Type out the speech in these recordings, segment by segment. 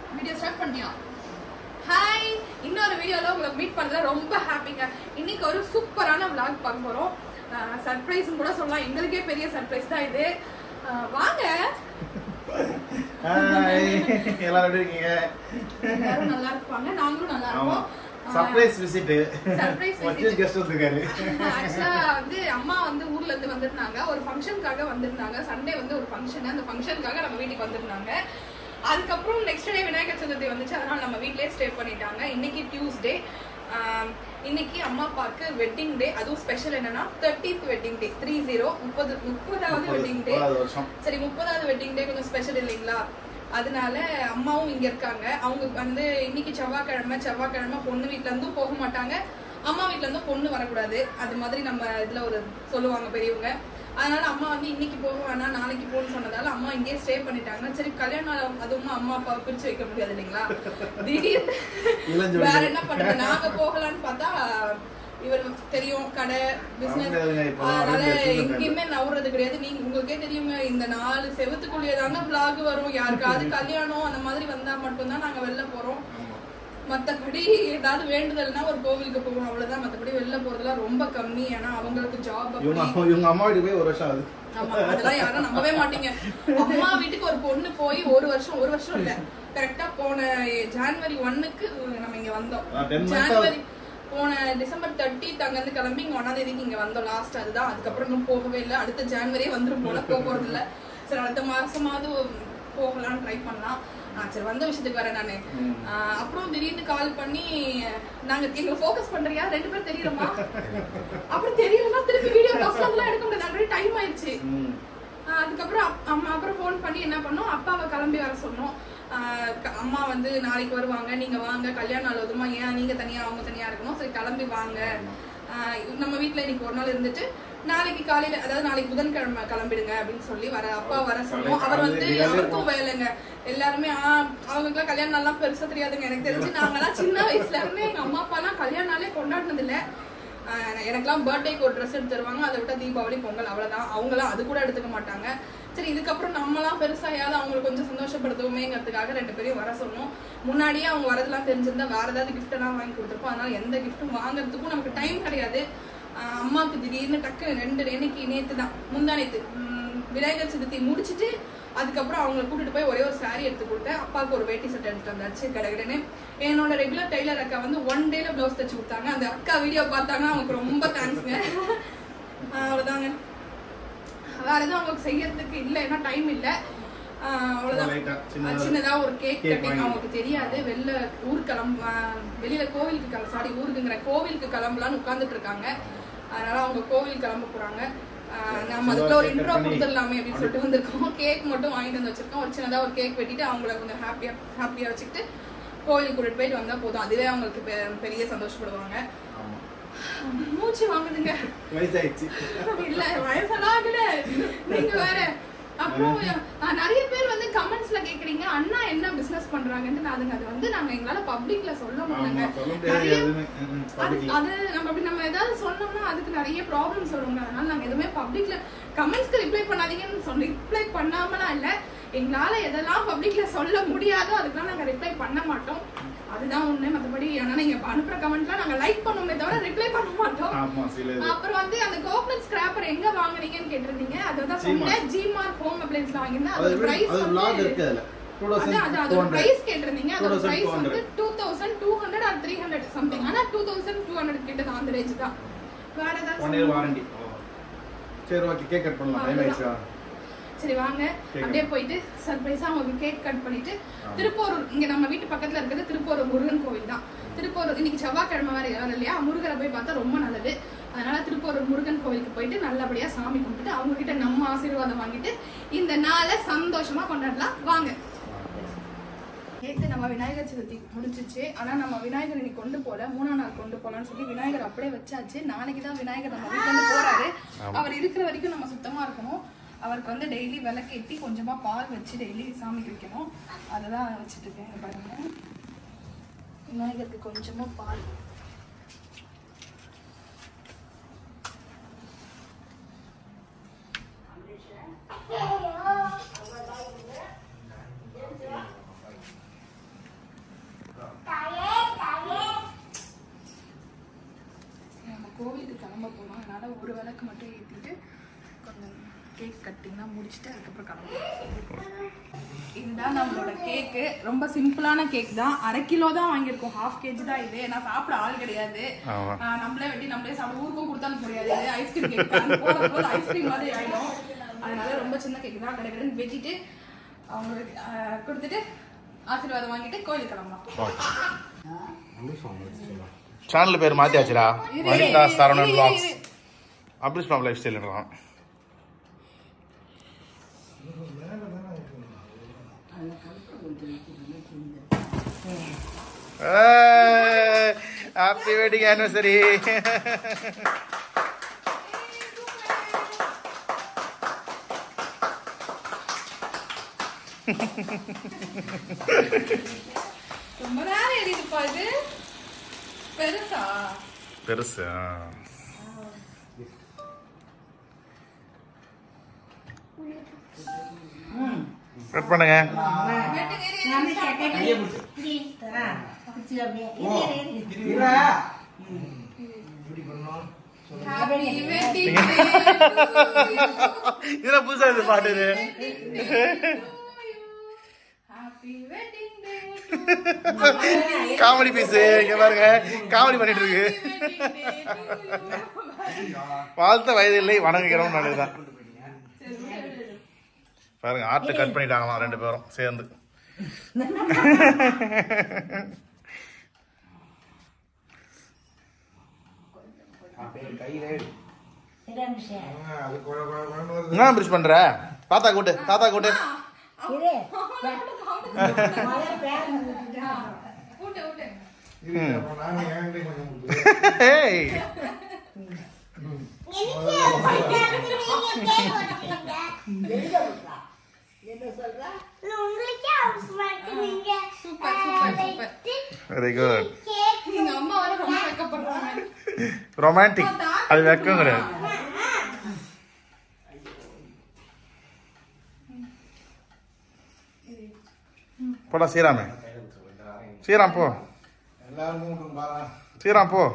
Video start பண்ணியா hi இன்னொரு வீடியோல உங்களை மீட் பண்ணல ரொம்ப ஹாப்பிங்க இன்னைக்கு ஒரு சூப்பரான vlog பார்க்க போறோம் சர்ப்ரைஸ் கூட சொல்லலாம் எங்களுக்கே பெரிய சர்ப்ரைஸ் தான் இது அஹ், வாங்க ஹாய் எல்லாரும் எப்படி இருக்கீங்க எல்லாரும் நல்லா இருப்பாங்க நாங்களும் நல்லா ஆமா இருக்கோம் சர்ப்ரைஸ் விசிட் Surprise visit. வக்கீல் கெஸ்ட் வந்திருக்காரு ஆக்சுவலா வந்து அம்மா வந்து ஊர்ல இருந்து வந்திருந்தாங்க ஒரு ஃபங்க்ஷனுக்காக வந்திருந்தாங்க சண்டே வந்து ஒரு ஃபங்க்ஷன் அந்த ஃபங்க்ஷனுக்காக நம்ம வீட்டுக்கு வந்திருந்தாங்க அதுக்கப்புறம் நெக்ஸ்ட் டே விநாயகர் சதுர்த்தி வந்துச்சு அதனால நம்ம வீட்லயே ஸ்டே பண்ணிட்டாங்க இன்னைக்கு டியூஸ்டே இன்னைக்கு அம்மா அப்பாவுக்கு வெட்டிங் டே அதுவும் ஸ்பெஷல் என்னன்னா thirtieth wedding day three zero முப்பது முப்பதாவது வெட்டிங் டே முப்பதாவது வருஷம் சரி முப்பதாவது வெட்டிங் டே கொஞ்சம் ஸ்பெஷல் இல்லைங்களா அதனால அம்மாவும் இங்க இருக்காங்க அவங்க வந்து இன்னைக்கு செவ்வாய்க்கிழமை செவ்வாய்க்கிழமை பொண்ணு வீட்ல இருந்தும் போக மாட்டாங்க அம்மா வீட்ல இருந்தும் பொண்ணு வரக்கூடாது அது மாதிரி நம்ம இதுல ஒரு சொல்லுவாங்க பெரியவங்க அதனால அம்மா வந்து இன்னைக்கு போக வேணாம் நாளைக்கு போகணும்னு சொன்னதால அம்மா இங்கேயே ஸ்டே பண்ணிட்டாங்க சரி கல்யாணம் நாள் அதுவும் அம்மா அப்பாவை பிரிச்சு வைக்க முடியாது இல்லைங்களா திடீர்னு இளஞ்சோடி. வேற என்ன பண்றது நாங்க போகலான்னு பார்த்தா இவர் தெரியும் கடை பிசினஸ் முடியாதுங்க, இப்பெல்லாம் அதனால நிறைய business எங்கேயுமே நவுறது கிடையாது நீங்க உங்களுக்கே தெரியுங்க இந்த நாலு செவத்துக்குள்ளேயே தாங்க vlog வரும் யாருக்காவது கல்யாணம் அந்த மாதிரி வந்தா மட்டும்தான் நாங்க வெளில போறோம் மத்தபடி ஏதாவது வேண்டுதல்னா ஒரு கோவிலுக்கு போவோம் அவ்வளவுதான் மத்தபடி வெளில போறதெல்லாம் ரொம்ப கம்மி ஏன்னா அவங்களுக்கு ஜாப் இவங்க அம்மா இவங்க அம்மா வீட்டுக்கு போய் ஒரு வருஷம் ஆகுது ஆமா அதெல்லாம் யாரும் நம்பவே மாட்டீங்க அம்மா வீட்டுக்கு ஒரு பொண்ணு போய் ஒரு வருஷம் ஒரு வருஷம் இல்ல கரெக்டா போன ஜான்வரி ஒன்னுக்கு நம்ம இங்க வந்தோம் ஆ, 10 months ஜான்வரி போன டிசம்பர் தேர்ட்டி அங்க இருந்து கிளம்பி இங்க ஒன்னாம் தேதிக்கு இங்க வந்தோம் லாஸ்ட் அதுதான் அதுக்கப்புறம் இன்னும் போகவே இல்லை அடுத்த ஜான்வரியே வந்துரும் போல போக போறது இல்ல சரி அடுத்த மாசமாவது போகலாம்னு ட்ரை பண்ணலாம் ஆ, சரி வந்த விஷயத்துக்கு வரேன் நானு ம். ஆ, அப்புறம் திடீர்னு கால் பண்ணி நாங்க எங்களை ஃபோக்கஸ் பண்றியா ரெண்டு பேரும் தெரியுறோமா அப்புறம் தெரியலன்னா திருப்பி வீடியோ ஃபர்ஸ்ட்லாம் எடுக்க முடியாது ஆல்ரெடி டைம் ஆயிடுச்சு ம். ஆஹ் அதுக்கப்புறம் அப்- அம்மா அப்புறம் ஃபோன் பண்ணி என்ன பண்ணோம் அப்பாவை கிளம்பி வர சொன்னோம் ஆஹ் க- அம்மா வந்து நாளைக்கு வருவாங்க நீங்க வாங்க கல்யாணம் நாள் அதுமா ஏன் நீங்க தனியா அவங்க தனியா இருக்கணும் சரி கிளம்பி வாங்க ஆஹ் நம்ம வீட்ல இன்னைக்கு ஒரு நாள் இருந்துட்டு நாளைக்கு காலையில அதாவது நாளைக்கு புதன்கிழமை கிளம்பிடுங்க அப்படின்னு சொல்லி வர அப்பா வர சொன்னோம் அவர் வந்து காலையில அவருக்கும் வேலைங்க எல்லாருமே ஆஹ் அவங்களுக்குலாம் கல்யாணம் நாள்லாம் பெருசா தெரியாதுங்க எனக்கு தெரிஞ்சு நாங்கெல்லாம் சின்ன வயசுல இருந்தே எங்க அம்மா அப்பாலாம் கல்யாண நாளே கொண்டாடினது இல்ல ஆஹ் எனக்கெல்லாம் பர்த்டேக்கு ஒரு ட்ரெஸ் எடுத்து தருவாங்க அதை விட்டா தீபாவளி பொங்கல் அவ்வளவுதான் அவங்களாம் அது கூட எடுத்துக்க மாட்டாங்க சரி இதுக்கப்புறம் நம்மலாம் பெருசாயாவது அவங்களை கொஞ்சம் சந்தோஷப்படுத்துவோமேங்கிறதுக்காக ரெண்டு பேரையும் வர சொன்னோம் முன்னாடியே அவங்க வரதெல்லாம் தெரிஞ்சிருந்தா வேற ஏதாவது gift எல்லாம் வாங்கி கொடுத்துருப்போம் அதனால எந்த கிஃப்ட்டும் வாங்குறதுக்கும் நமக்கு டைம் கிடையாது ஆஹ் அம்மாவுக்கு திடீர்னு டக்கு ரெண்டு இன்னைக்கு நேத்து தான் முந்தா நேத்து உம் விநாயகர் சதுர்த்தி முடிச்சிட்டு அதுக்கப்புறம் அவங்களை கூட்டிட்டு போய் ஒரே ஒரு saree எடுத்து கொடுத்தேன் அப்பாவுக்கு ஒரு வேட்டி சட்டை எடுத்து வந்தாச்சு கடகடன்னு என்னோட ரெகுலர் டெய்லர் அக்கா வந்து ஒன் டேல பிளவுஸ் தச்சு கொடுத்தாங்க அந்த அக்கா வீடியோ பார்த்தாங்கன்னா அவங்களுக்கு ரொம்ப தேங்க்ஸ்ங்க அவ்வளவுதாங்க வேற எதுவும் அவங்களுக்கு செய்யறதுக்கு இல்ல ஏன்னா டைம் இல்ல ஆஹ் அவ்வளவுதான் லைட்டா, சின்னதா. ஆஹ் சின்னதா ஒரு கேக் Cake கட்டிங் வாங்கி. அவங்களுக்கு தெரியாது வெளில ஊருக்கு கிளம்ப ஆஹ் வெளியில கோவிலுக்கு கிளம்ப சாரி ஊருக்குங்கிற கோவிலுக்கு கிளம்பலான்னு உட்கார்ந்துட்டு இருக்காங்க அதனால அவங்க கோவில் கிளம்ப போறாங்க ஆஹ் நம்ம அதுக்குள்ள ஒரு Cake இன்ட்ரோ பண்ணி. கொடுத்துடலாமே அப்படின்னு சொல்லிட்டு வந்திருக்கோம் கேக் மட்டும் வாங்கிட்டு வந்து வச்சிருக்கோம் ஒரு சின்னதா ஒரு கேக் வெட்டிட்டு அவங்கள கொஞ்சம் ஹாப்பியா ஹாப்பியா வச்சுக்கிட்டு கோவிலுக்கு கூட்டிட்டு போயிட்டு வந்தா போதும் அதுவே அவங்களுக்கு பெ- பெரிய சந்தோஷப்படுவாங்க ஆமா. மூச்சு வாங்குதுங்க வயசாயிடுச்சு இல்ல வயசெல்லாம் ஆகல நீங்க வேற அப்புறம் அஹ், நிறைய பேர் வந்து கமெண்ட்ஸ்ல கேக்குறீங்க அண்ணா என்ன பிசினஸ் பண்றாங்கன்னு அதுங்க அது வந்து நாங்க எங்களால பப்ளிக்ல சொல்ல ஆமா முடியலங்க சொல்ல முடியாது நிறைய எதுவுமே ம், ம், அது publicல. அது நம்ம அப்படி நம்ம ஏதாவது சொன்னோம்னா அதுக்கு நிறைய ப்ராப்ளம்ஸ் வருங்க அதனால நாங்க எதுவுமே பப்ளிக்ல கமெண்ட்ஸ்க்கு ரிப்ளை பண்ணாதீங்கன்னு சொல்லி ரிப்ளை பண்ணாமலாம் இல்ல எங்களால எதெல்லாம் பப்ளிக்ல சொல்ல முடியாதோ அதுக்கெல்லாம் நாங்க ரிப்ளை பண்ண மாட்டோம் அதுதான் உண்மை மத்தபடி ஆனா நீங்க அனுப்புற கமெண்ட்லாம் நாங்க லைக் பண்ணுவோமே தவிர ரிப்ளை பண்ண மாட்டோம் ஆமா சில இது. அப்புறம் வந்து அந்த கோகனட் ஸ்கிராப்பர் எங்க வாங்குனீங்கன்னு கேட்டிருந்தீங்க அதுதான் G-Mart. சொன்னேன் ஜி மார்க் ஹோம் அப்ளைன்ஸ்ல வாங்கியிருந்தேன் அது அதோட பிரைஸ் அது vlog வந்து இருக்கு அதுல அதான் அது 2200 அதோட பிரைஸ் கேட்டிருந்தீங்க அதோட 2200. பிரைஸ் வந்து two thousand two hundred or three hundred something ஆனா டூ தௌசண்ட் டூ ஹண்ட்ரட் கிட்ட தான் அந்த ரேஞ்ச் தான் வேற ஒன் இயர் ஏதாவது வாரண்டி சரி ஓகே கேக் கட் பண்ணலாம் டைம் ஆயிடுச்சா சரி வாங்க Cake அப்படியே போயிட்டு சர்ப்ரைஸா அவங்களுக்கு கேக் கட் பண்ணிட்டு ஆமா. திருப்போரூர் இங்க நம்ம வீட்டு பக்கத்துல இருக்கிறது திருப்போரூர் முருகன் கோவில் தான் திருப்போரூர் இன்னைக்கு செவ்வாய்க்கிழமை வேற வேற இல்லையா முருகரை போய் பார்த்தா ரொம்ப நல்லது அதனால திருப்போரூர் முருகன் கோவிலுக்கு போயிட்டு நல்லபடியா சாமி கும்பிட்டு அவங்க கிட்ட நம்ம ஆசீர்வாதம் வாங்கிட்டு இந்த நாளை சந்தோஷமா கொண்டாடலாம் வாங்க நேத்து நம்ம விநாயகர் சதுர்த்தி முடிஞ்சிச்சு ஆனா நம்ம விநாயகர் இன்னைக்கு கொண்டு போல மூணாம் நாள் கொண்டு போலாம்னு சொல்லி விநாயகர் அப்படியே வச்சாச்சு நாளைக்கு தான் விநாயகர் நம்ம வீட்டுல இருந்து போறாரு அவர் இருக்கிற வரைக்கும் நம்ம சுத்தமா இருக்கணும் அவருக்கு வந்து டெய்லி விளக்கேத்தி கொஞ்சமா பால் வச்சு டெய்லி சாமிக்கு வைக்கணும் அதுதான் வச்சுட்டு இருக்கேன் இங்க பாருங்க விநாயகருக்கு கொஞ்சமா பால் கிளம்ப போகிறோம் அதனால் ஒரு விளக்கு மட்டும் ஏற்றிட்டு கொஞ்சம் கேக் கட்டிங்லாம் முடிச்சுட்டு அதுக்கப்புறம் கிளம்புவோம் இதுதான் நம்மளோட கேக்கு ரொம்ப சிம்பிளான கேக் தான் அரை கிலோ தான் வாங்கியிருக்கோம் ஹாஃப் கேஜி தான் இது ஏன்னா சாப்பிட ஆள் கிடையாது ஆமா. ஆஹ் நம்மளே வெட்டி நம்மளே சாப்பிட ஊருக்கும் கொடுத்தாலும் முடியாது இது ஐஸ்கிரீம் கேக் தான் போகிற போது ஐஸ்கிரீம் மாதிரி ஆயிடும் அதனால ரொம்ப சின்ன கேக் தான் கடை கடைன்னு வெட்டிட்டு அவங்களுக்கு ஆஹ் கொடுத்துட்டு ஆசீர்வாதம் வாங்கிட்டு கோயிலுக்கு கிளம்பலாம் சேனல் பேர் மாத்தியாச்சுடா வனிதா சரவணன் பிளாக்ஸ் அப்ரிஸ்லாம் லைஃப் ஸ்டைல்ன்றான் ஹாப்பி வெட்டிங் ஆனிவர்சரி ரொம்ப நேரம் எரியுதுப்பா இது பெருசா பெருசு ஆ. கட் பண்ணுங்க வெட்டுங்க, எரியுது. Happy wedding day to you. இதெல்லாம் புதுசா இது பாட்டு இது Happy wedding day to you. Comedy piece இங்க பாருங்க காமெடி பண்ணிட்டு இருக்கு Happy wedding day to you. வாழ்த்த வயதில்லை வணங்குகிறோம் நல்லதுதான் பாருங்க ஆர்ட் கட் பண்ணிட்டாங்களாம் ரெண்டு பேரும் சேர்ந்து என்ன பிரிட்ஜ் பண்ற தாத்தா கூட்டு தாத்தா கூட்டு ஊட்டு, ஊட்டு. ஏய் super, super, super. Very good எங்க அம்மா வர ரொம்ப வெக்கப்படுறாங்க. ரொமான்டிக் அது வெக்கம் கிடையாது போடா சீராமே சீராம் போ சீராம் போ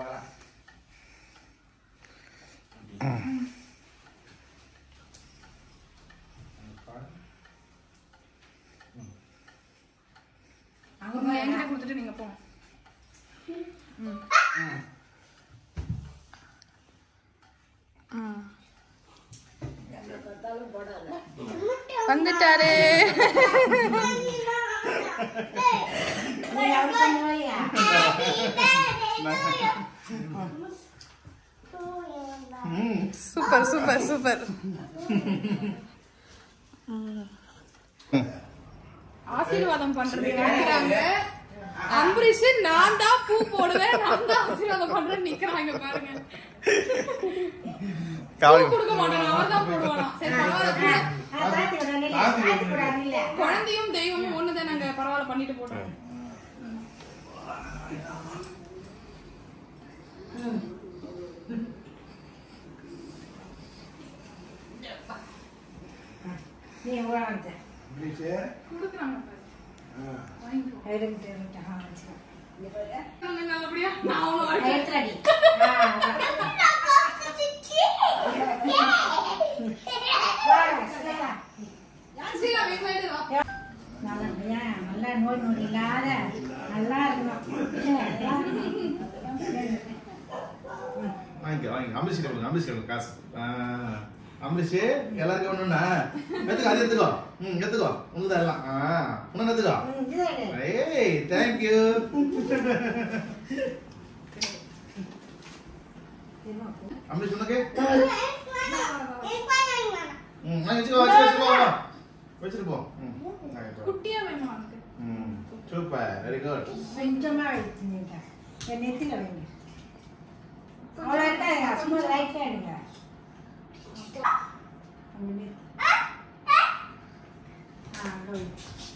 அம்மா, என்கிட்ட கொடுத்துட்டு நீங்க போங்க. ம். ம். வந்துட்டாரு சூப்பர் சூப்பர் சூப்பர் ஆசீர்வாதம் பண்றது நினைக்கிறாங்க அம்பரீஷ் நான் தான் பூ போடுவேன் நான் தான் ஆசீர்வாதம் பண்றேன்னு நிக்கிறாங்க பாருங்க பூ காவலி கொடுக்க மாட்டாங்க அவர் தான் போடுவானா சரி பரவாயில்ல குழந்தையும் தெய்வமும் ஒண்ணுதான் நாங்க பரவாயில்ல பண்ணிட்டு போட்டோம் கொடுக்குறாங்க பாரு. வாங்கிக்கோ. நாங்க நல்லபடியா நான் உங்க வாழ்க்கை சீரா வெயிட் பண்ணிட்டு வா நல்லா நோய் நொடி இல்லாத நல்லா இருக்கணும் வாங்கிக்க வாங்கிக்க அம்பரிஷ் கொடுங்க அம்பரிஷ் கொடுங்க காசு அம்பரிஷ் எல்லாருக்கும் ஒண்ணுண்ணா எடுத்துக்கோ அது எடுத்துக்கோ ம் எடுத்துக்கோ உங்களுதான் எல்லாம் ஆ இன்னும் எடுத்துக்கோ ம், இது எடு. ஏய் தேங்க்யூ அம்பரிஷ் உனக்கு ம் நான் வச்சுக்கோ வச்சுக்கோ வச்சுக்கோ வா. வச்சுட்டு போ ம் வாங்கிட்டு வா. குட்டியா வேணும் உனக்கு ம் சூப்பர் வெரி குட் கொஞ்சமா எடுத்துங்க என் நெத்தில வைங்க அவ்வளோ இருக்காதுங்க சும்மா லைட்டா எடுங்க அங்க நெத்தி. ஆ, அங்க வை.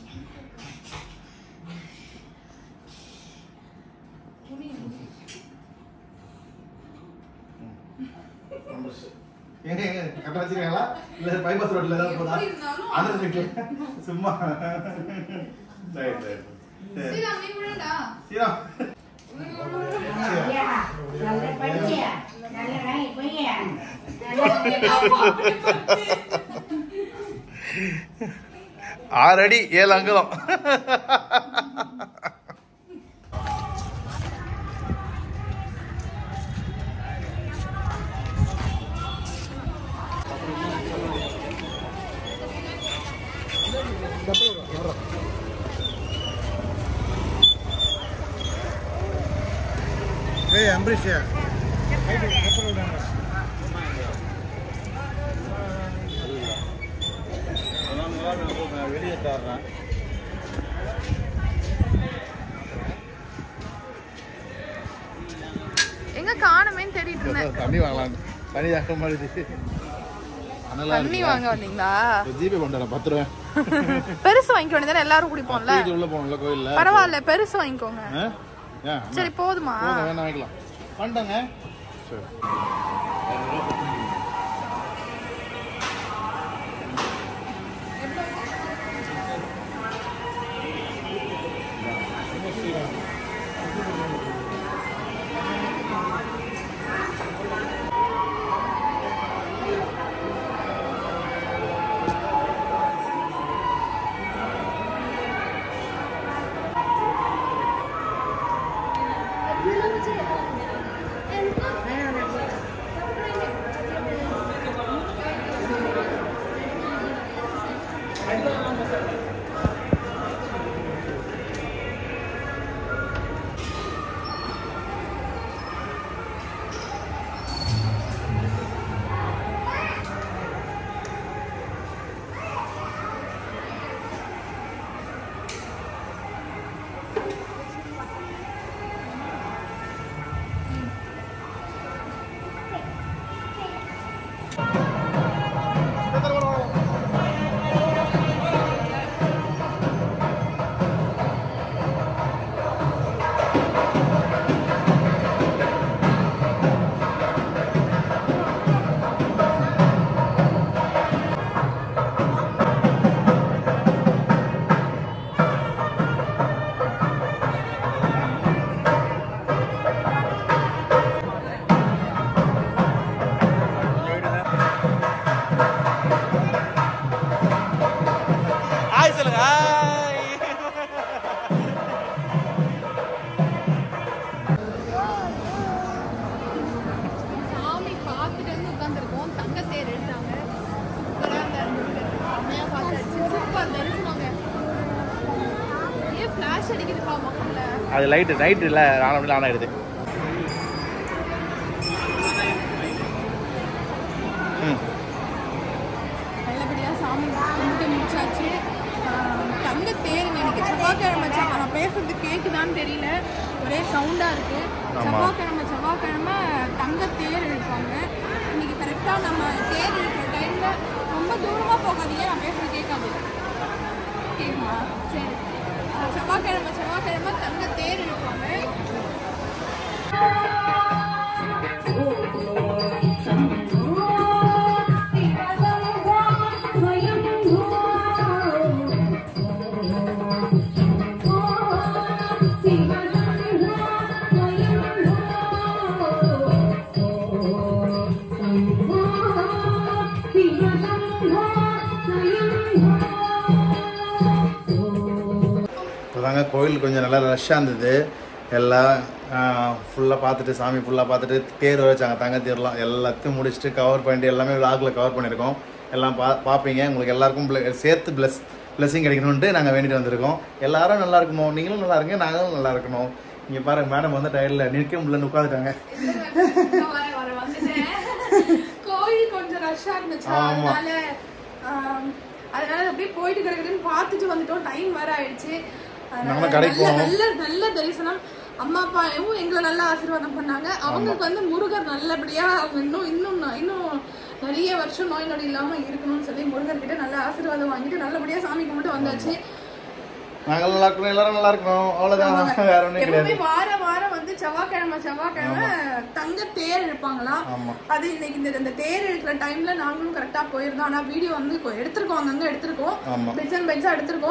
அம்பரிஷ் ஏங்க ஏங்க கரெக்டாக வச்சிருக்கீங்களா இல்லை பைபாஸ் ரோட்ல ஏதாவது போதா எப்படி இருந்தாலும் அந்த இருக்கு சும்மா ரைட் ரைட் சரி சீரா நீ விழுண்டா சீரா ஐயா, நல்லா படிச்சியா நல்லா ஆறு அடி ஏழு அங்குலம் ஏய் அம்பரீஷ் வெளியே தர்றேன் எங்க காணுமேன்னு தேடிட்டு இருந்தேன் தண்ணி வாங்கலாம் தண்ணி தாக்க மாதிரி அனலா தண்ணி வாங்க வந்தீங்களா ஜிபே பண்ணுறேன் பத்து ரூபா பெருசு வாங்கிக்க வேண்டியதானே எல்லாரும் குடிப்போம்ல வீட்டு உள்ள போகணும்ல கோயில்ல பரவாயில்ல பெருசு வாங்கிக்கோங்க ஆ? ஏன் சரி போதுமா போதும், வேணா வாங்கிக்கலாம் பண்ணிட்டாங்க சரி ஹாய் சொல்லுங்க ஹாய் சாமி பார்த்துட்டு வந்து உட்காந்துருக்கோம் தங்கத்தேர் எடுத்தாங்க சூப்பராக இருந்த செம்மையாக பார்த்தாச்சு சூப்பர் தரிசனங்க ஏன் ஃப்ளாஷ் அடிக்குதுப்பா மக்கள்ல அது லைட்டு நைட் இல்லை ஆன ஆன் ஆயிடுது ம் நல்லபடியாக சாமி கும்பிட்டு முடிச்சாச்சு ஆஹ் தங்க தேருங்க இன்னைக்கு செவ்வாய்க்கிழமை செவ்வா- நான் பேசுறது கேட்குதான்னு தெரியல ஒரே சவுண்டாக இருக்கு ஆமா. செவ்வாய்க்கிழமை செவ்வாய்க்கிழமை தங்க தேர் இழுப்பாங்க இன்னைக்கு கரெக்டாக நம்ம தேர் இழுக்கிற டைமில் ரொம்ப தூரமாக போகாதீங்க நான் பேசுறது கேட்காது கேட்குமா சரி ஆஹ் செவ்வாய்க்கிழமை செவ்வாய்க்கிழமை தங்க தேர் இழுப்பாங்க இப்போதாங்க கோயில் கொஞ்சம் நல்லா ரஷ்ஷாக இருந்தது எல்லாம் ஃபுல்லாக பார்த்துட்டு சாமி ஃபுல்லாக பார்த்துட்டு தேர் வச்சாங்க தங்க தேர்லாம் எல்லாத்தையும் முடிச்சுட்டு கவர் பண்ணிட்டு எல்லாமே லாகில் கவர் பண்ணியிருக்கோம் எல்லாம் பா பார்ப்பீங்க உங்களுக்கு எல்லாருக்கும் ble- சேர்த்து ப்ளஸ் blessing கிடைக்கணுன்ட்டு நாங்கள் வேண்டிட்டு வந்திருக்கோம் எல்லாரும் நல்லா இருக்கணும் நீங்களும் நல்லா இருங்க நாங்களும் நல்லா இருக்கணும் இங்கே பாருங்க மேடம் வந்து டயர்டில் நிற்க முடியலன்னு உட்காந்துட்டாங்க வர வர வந்துட்டேன் கோயில் கொஞ்சம் ரஷ்ஷா இருந்துச்சு ஆமா. அதனால ஆம், அதனால அப்படியே போயிட்டு கிடக்குதுன்னு பார்த்துட்டு வந்துட்டோம் டைம் வேற ஆயிடுச்சு அதனால நாம கடைக்கு நல்ல- போனோம். நல்ல நல்ல தரிசனம் அம்மா அப்பாவும் எங்களை நல்லா ஆசீர்வாதம் பண்ணாங்க அவங்களுக்கு வந்து முருகர் நல்லபடியா அவங்க இன்னும் இன்னும் ந- இன்னும் நிறைய வருஷம் நோய் நொடி இல்லாம இருக்கணும்னு சொல்லி முருகர்கிட்ட நல்ல ஆசீர்வாதம் வாங்கிட்டு நல்லபடியா சாமி கும்பிட்டு வந்தாச்சு நாங்கள் நல்லா இருக்கணும் எல்லாரும் நல்லா இருக்கணும் அவ்வளோதான் வேற ஒன்றும் எப்பவுமே கிடையாது வார வாரம் வந்து செவ்வாய்க்கிழமை செவ்வாய்க்கிழமை தங்க தேர் இழுப்பாங்களாம் ஆமா. அது இன்னைக்கு இந்த இந்த தேர் இழுக்கிற டைம்ல நாங்களும் கரெக்டா போயிருந்தோம் ஆனா வீடியோ வந்து கொ- எடுத்திருக்கோம் அங்கங்க எடுத்திருக்கோம் ஆமா. பெட்ஸ் அண்ட் பெட்ஸா எடுத்திருக்கோம்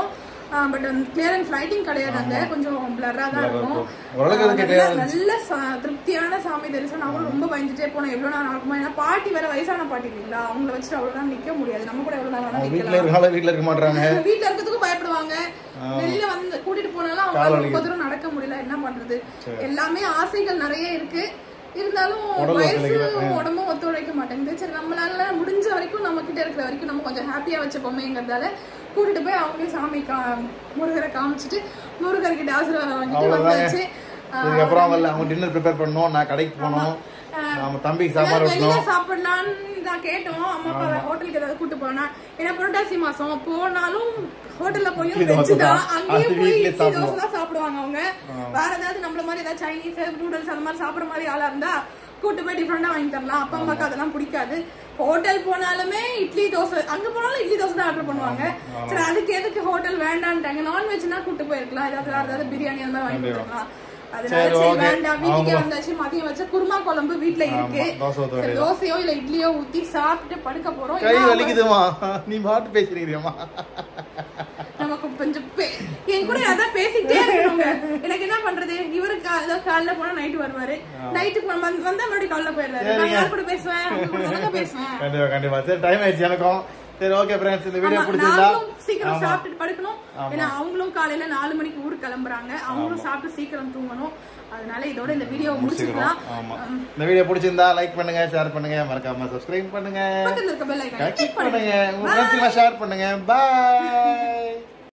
பட் கிளியரன்ஸ் லைட்டிங் கிடையாது அங்க கொஞ்சம் பிளரா தான் Blur-ஆ இருக்கும் இருக்கும். ஓரளவுக்கு அது நல்ல- clear-ஆ நல்ல ச- திருப்தியான சாமி தரிசனம் நான் கூட ரொம்ப பயந்துட்டே போனேன் எவ்வளவு நேரம் ஆகுமா ஏன்னா பாட்டி வேற வயசான பாட்டி இல்லைங்களா அவங்கள வச்சுட்டு அவ்வளவு நேரம் நிக்க முடியாது நம்ம கூட எவ்வளவு நேரம் வேணா அவங்க வீட்டில் நிக்கலாம் இருக்காங்களா வீட்டில் இருக்க மாட்டாங்க வீட்ல இருக்கிறதுக்கும் பயப்படுவாங்க வெளியில வந்து கூட்டிட்டு போனாலும் கால் அவங்க வலிக்குது. ரொம்ப தூரம் நடக்க முடியல என்ன பண்றது எல்லாமே ஆசைகள் நிறைய இருக்கு இருந்தாலும் உடம்பு வயசு ஒத்துழைக்கல. உடம்பும் ஒத்துழைக்க மாட்டேங்குது சரி நம்மளால முடிஞ்ச வரைக்கும் நம்ம கிட்ட இருக்கிற வரைக்கும் நம்ம கொஞ்சம் ஹாப்பியா வச்சுப்போமேங்கிறதால கூட்டிட்டு போய் அவங்களே சாமி கா முருகரை காமிச்சிட்டு முருகர்கிட்ட ஆசீர்வாதம் வாங்கிட்டு அவ்வளவுதாங்க வந்தாச்சு இதுக்கப்புறம் அவங்க அவங்க டின்னர் ப்ரிப்பேர் பண்ணணும் நான் கடைக்கு போகணும் நம்ம தம்பிக்கு சாப்பாடு ஏதாவது வெளியில வைக்கணும் சாப்பிடலாம்னு தான் கேட்டோம் அம்மா அப்பா ஹோட்டலுக்கு ஏதாவது கூட்டு போனா ஏன்னா புரட்டாசி மாசம் போனாலும் ஹோட்டல்ல போய் இட்லி வெஜ் தோசை தான் தான். அங்கேயே அது போய் வீட்லயே இட்லி தோசை சாப்பிடுவோம். தான் சாப்பிடுவாங்க அவங்க வேற ஏதாவது நம்மள மாதிரி ஏதாவது சைனீஸ் நூடுல்ஸ் அந்த மாதிரி சாப்பிடுற மாதிரி ஆளா இருந்தா கூட்டு போய் டிஃப்ரெண்டா வாங்கி தரலாம் அப்பா அம்மாக்கு அதெல்லாம் பிடிக்காது ஹோட்டல் போனாலுமே இட்லி தோசை அங்க போனாலும் இட்லி தோசை தான் ஆர்டர் பண்ணுவாங்க சரி அதுக்கு எதுக்கு ஹோட்டல் வேண்டான்ட்டாங்க நான்வெஜ்னா கூட்டு போயிருக்கலாம் ஏதாவது வேற ஏதாவது பிரியாணி அந்த மாதிரி வாங்கி கொடுத்துருக்கலாம் அதனால சரி, சரி okay. வேண்டாம் வீட்டுக்கே அவங்க- வந்தாச்சு மதியம் வச்ச குருமா குழம்பு வீட்ல இருக்கு ஆமா, தோசை ஊத்த சரி, வேண்டியது. தோசையோ இல்ல இட்லியோ ஊத்தி சாப்பிட்டு படுக்க போறோம் கை ஏன்னா அவ- வலிக்குதுமா நீ பாட்டு பேசுறீங்கம்மா நமக்கு கொஞ்சம் பே- என் கூட அதான் பேசிக்கிட்டே இருக்கணுங்க எனக்கு என்ன பண்றது இவரு கா- ஏதோ காலைல போனா நைட்டு வருவாரு நைட்டுக்கு வந்தா மறுபடியும் காலைல போயிடுறாரு நான் சரிங்க. யார் கூட பேசுவேன் உங்க கூட தானங்க பேசுவேன் கண்டிப்பா கண்டிப்பா சரி டைம் ஆயிடுச்சு எனக்கும் சரி ஓகே ஃப்ரெண்ட்ஸ் இந்த வீடியோ ஆமா, பிடிச்சிருந்தா நாங்களும் சீக்கிரம் ஆமா. சாப்பிட்டுட்டு படுக்கணும் ஏன்னா அவங்களும் காலையில நாலு மணிக்கு ஊருக்கு கிளம்புறாங்க அவங்களும் சாப்பிட்டு சீக்கிரம் தூங்கணும் அதனால இதோட இந்த வீடியோ முடிச்சுக்கலாம் ஆமா இந்த வீடியோ பிடிச்சிருந்தா லைக் பண்ணுங்க ஷேர் பண்ணுங்க மறக்காம சப்ஸ்கிரைப் பண்ணுங்க பக்கத்துல இருக்க பெல் ஐக்கானை கிளிக் கிளிக் பண்ணுங்க பண்ணுங்க உங்க ஃப்ரெண்ட்ஸ்க்கு ஷேர் பண்ணுங்க பாய்